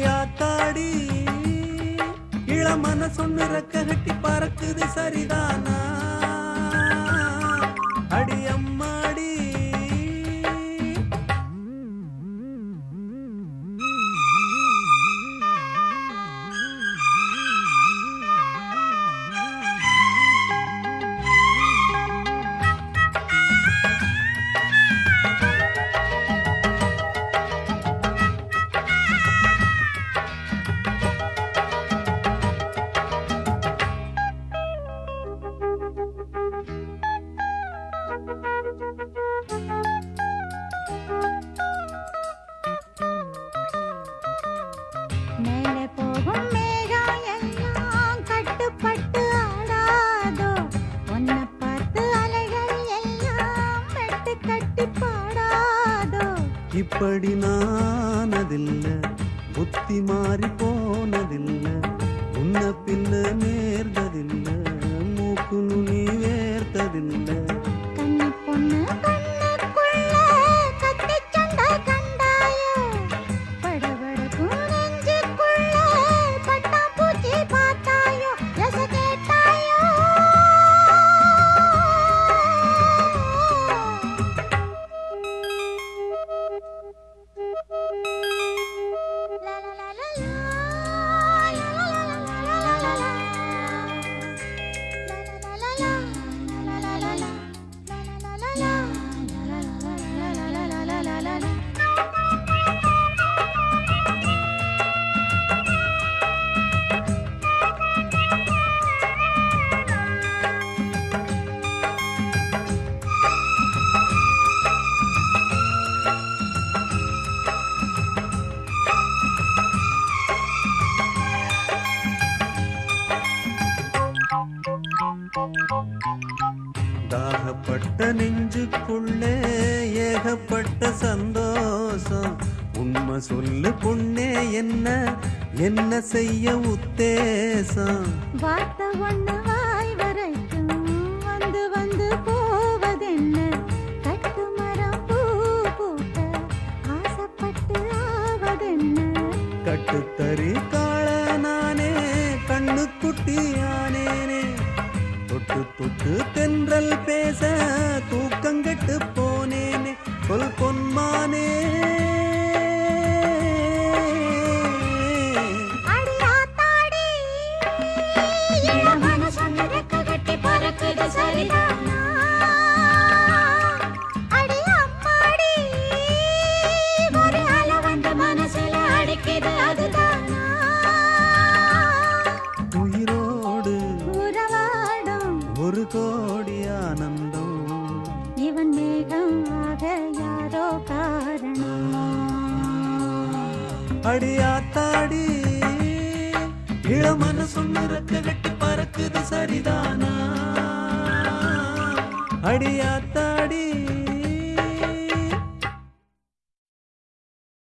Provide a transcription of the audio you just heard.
அடியாத்தாடி இளமன சொன்னு ரெக்க கட்டி பறக்குது சரிதானா அடி அம்மாடி மேலே போகும் மேகம் எல்லாம் கட்டுப்பட்டு ஆடாதோ உன்னை பார்த்து அலைகள் எல்லாம் மெட்டு கட்டி பாடாதோ இப்படி நானதில்ல புத்தி மாறி போனதில்ல உன்ன பின்ன நேர்ந்ததில்ல மூக்கு நுனி வேர்த்ததில்ல கன்னி பொண்ணு கண்ணுக்குள்ள கத்தி சண்டை கண்டாயோ படபடக்கும் நெஞ்சுக்குள்ள பட்டாம்பூச்சி பார்த்தாயோ ரச கேட்டாயோ லா லா லா லா லா, லா லா லா லா லா லா லா. தாகப்பட்ட நெஞ்சுக்குள்ளே ஏகப்பட்ட சந்தோஷம் உண்மை சொல்லு பொண்ணே என்ன என்ன செய்ய உத்தேசம் வார்த்தை ஒண்ணு வாய் வரைக்கும் வந்து வந்து போவதென்ன கட்டு மரம் பூ பூக்க ஆசைப்பட்டு ஆவதென்ன கட்டுத்தறி காள நானே கண்ணு குட்டியானேனே தொட்டு தொட்டு தென்றல் பேச தூக்கங்கெட்டு போனேனே சொல் பொன்மானே அடி ஆத்தாடி இளமன சொன்னதற்கு கட்டி பறக்குது சரிதானா அடி அம்மாடி ஒரு அலை வந்து மனசுல அடிக்குது அதுதானா உயிரோடு உறவாடும் ஒரு கோடி ஆனந்தம் இவன் மேகம் ஆக யாரோ காரணம் அடியாத்தாடி இளமன சொன்ன ரெக்க கட்டி பறக்குது சரிதானா அடியாத்தாடி